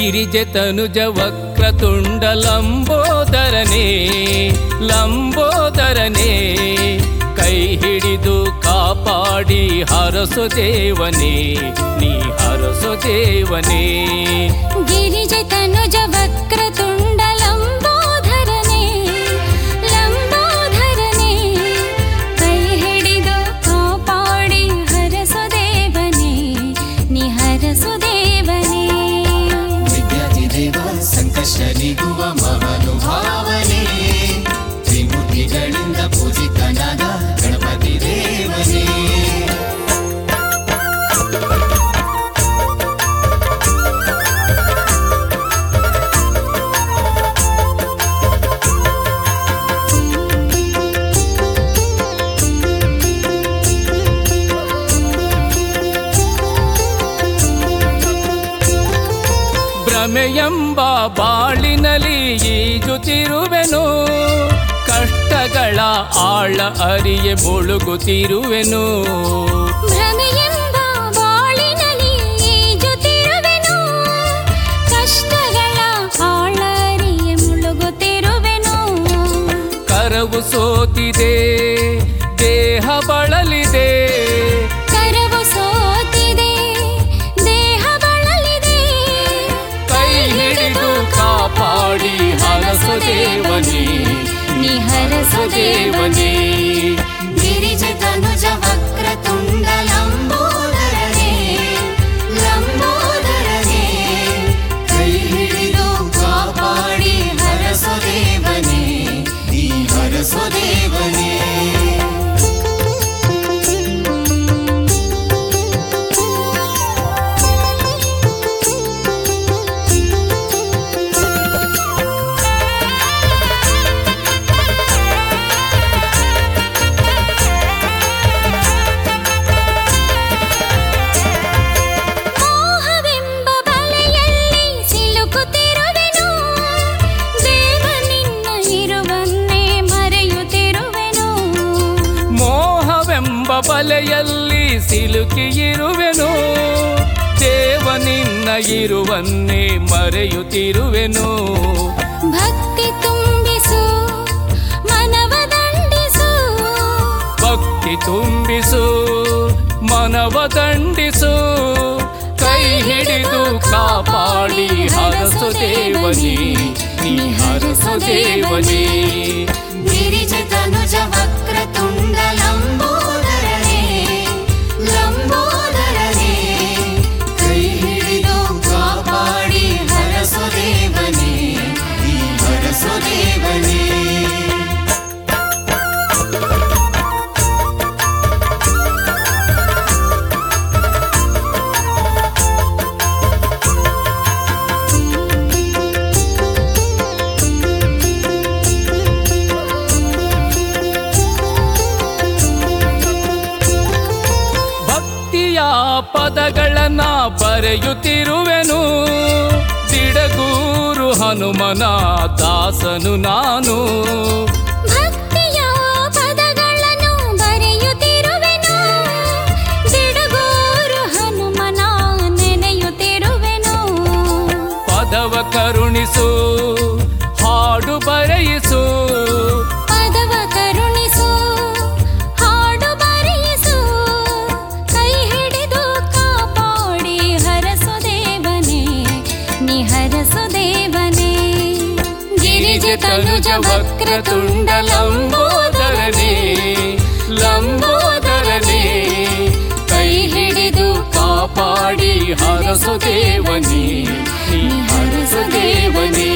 ಗಿರಿಜೆ ತನುಜ ವಕ್ರತುಂಡ ಲಂಬೋದರನೇ ಲಂಬೋದರನೇ ಕೈ ಹಿಡಿದು ಕಾಪಾಡಿ ಹರಸು ದೇವನೇ ನೀ ಹರಸು ದೇವನೇ ಗಿರಿಜೆ ತನುಜ ವಕ್ರತುಂಡ ಲಂಬೋಧರನೇ ಲಂಬೋಧರನೇ ಕೈ ಹಿಡಿದು ಕಾಪಾಡಿ ಹರಸು ದೇವನೇ ನಿ ಹರಸು ದೇವನೇ ವಿದ್ಯಾಧಿದೇವ ಸಂಕಷ್ಟ ನೀಗುವ ಮಹಾನುಭಾವನೆ ತ್ರಿಮೂರ್ತಿಗಳಿಂದ ಪೂಜಿತನಾದ ಗಣಪತಿ ದೇವನೇ ಭ್ರಮೆಯೆಂಬ ಬಾಳಿನಲ್ಲಿ ಈಜುತ್ತಿರುವೆನು ಕಷ್ಟಗಳ ಆಳ ಅರಿಯೆ ಮುಳುಗುತ್ತಿರುವೆನು ಭ್ರಮೆಯೆಂಬ ಬಾಳಿನಲ್ಲಿ ಈಜುತ್ತಿರುವೆನು ಕಷ್ಟಗಳ ಆಳರಿಯೆ ಮುಳುಗುತ್ತಿರುವೆನು ಕರವು ಸೋತಿದೆ ದೇಹ ಬಳಲಿದೆ ಕರವು ಸೋತಿದೆ ದೇಹ ಬಳಲಿದೆ ಕೈ ಹಿಡಿದು ಕಾಪಾಡಿ ಹರಸು ದೇವನೇ ನೀ ಹರಸು ದೇವನೇ ಗಿರಿಜೆ ತನುಜ ವಕ್ರತುಂಡ ಲಂಬೋದರನೇ ಲಂಬೋದರನೇ ಕೈ ಹಿಡಿದು ಕಾಪಾಡಿ ಹರಸು ದೇವನೇ ಈ ಹರಸು ದೇವನೇ ಮೋಹವೆಂಬ ಬಲೆಯಲ್ಲಿ ಸಿಲುಕುತ್ತಿರುವೆನು ದೇವ ನಿನ್ನ ಇರುವನ್ನೇ ಮರೆಯುತ್ತಿರುವೆನು ಮೋಹವೆಂಬ ಬಲೆಯಲ್ಲಿ ಸಿಲುಕಿಯಿರುವೆನು ದೇವ ನಿನ್ನ ಇರುವನ್ನೇ ಮರೆಯುತ್ತಿರುವೆನು ಭಕ್ತಿ ತುಂಬಿಸು ಮನವ ದಂಡಿಸು ಭಕ್ತಿ ತುಂಬಿಸು ಮನವ ದಂಡಿಸು ಕೈ ಹಿಡಿದು ಕಾಪಾಡಿ ಹರಸು ದೇವನೇ ನೀ ಹರಸು ದೇವನೇ ಗಿರಿಜೆ ತನುಜ ವಕ್ರತುಂಡ ಲಂಬೋದರನೇ ಲಂಬೋದರನೇ ಕೈ ಹಿಡಿದು ಕಾಪಾಡಿ ಹರಸು ದೇವನೇ ಈ ಹರಸು ದೇವನೇ ಭಕ್ತಿಯ ಪದಗಳನ್ನ ಬರೆಯುತ್ತಿರುವೆನು ದಿಡಗೂರು ಹನುಮನ ದಾಸನು ನಾನು ಭಕ್ತಿಯ ಪದಗಳನ್ನು ಬರೆಯುತ್ತಿರುವೆನು ಬಿಡುಗೂರು ಹನುಮನ ನೆನೆಯುತ್ತಿರುವೆನು ಪದವ ಕರುಣಿಸು ಹಾಡು ಬರೆಯಿಸು ಪದವ ಕರುಣಿಸು ಹಾಡು ಬರೆಯಿಸು ಕೈ ಹಿಡಿದು ಕಾಪಾಡಿ ಹರಸು ದೇವನೇ ನಿ ಹರಸು ದೇವನೇ ಗಿರಿಜೆ ತನುಜ ವಕ್ರತುಂಡ ಲಂಬೋದರನೇ ಲಂಬೋದರನೇ ಕೈ ಹಿಡಿದು ಕಾಪಾಡಿ ಹರಸು ದೇವನೇ ನೀ ಹರಸು ದೇವನೇ